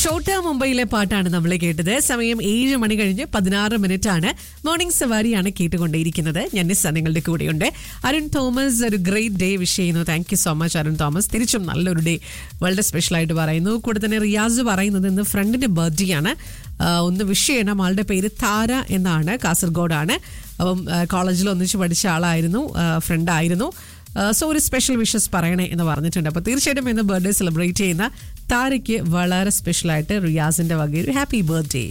ഷോട്ട മുംബൈയിലെ പാട്ടാണ് നമ്മൾ കേട്ടത് സമയം ഏഴ് മണി കഴിഞ്ഞ് പതിനാറ് മിനിറ്റ് ആണ് മോർണിംഗ് സവാരിയാണ് കേട്ടുകൊണ്ടേയിരിക്കുന്നത് ഞാൻ നിസ്സ നിങ്ങളുടെ കൂടെയുണ്ട് അരുൺ തോമസ് ഒരു ഗ്രേറ്റ് ഡേ വിഷ് ചെയ്യുന്നു thank you so much Arun Thomas തിരിച്ചും നല്ലൊരു ഡേ വളരെ സ്പെഷ്യൽ ആയിട്ട് പറയുന്നു കൂടെ തന്നെ റിയാസ് പറയുന്നത് ഇന്ന് ഫ്രണ്ടിന്റെ ബർത്ത്ഡേ ആണ് ആ, ഒന്ന് വിഷ് ചെയ്യണം ആളുടെ പേര് താര എന്നാണ് കാസർഗോഡാണ് അപ്പം കോളേജിൽ ഒന്നിച്ച് പഠിച്ച ആളായിരുന്നു ഫ്രണ്ട് ആയിരുന്നു സോ ഒരു സ്പെഷ്യൽ വിഷസ് പറയണേ എന്ന് പറഞ്ഞിട്ടുണ്ട് അപ്പോൾ തീർച്ചയായിട്ടും ഇന്ന് ബർത്ത്ഡേ സെലിബ്രേറ്റ് ചെയ്യുന്ന താരയ്ക്ക് വളരെ സ്പെഷ്യലായിട്ട് റിയാസിന്റെ വക ഒരു ഹാപ്പി ബർത്ത്ഡേ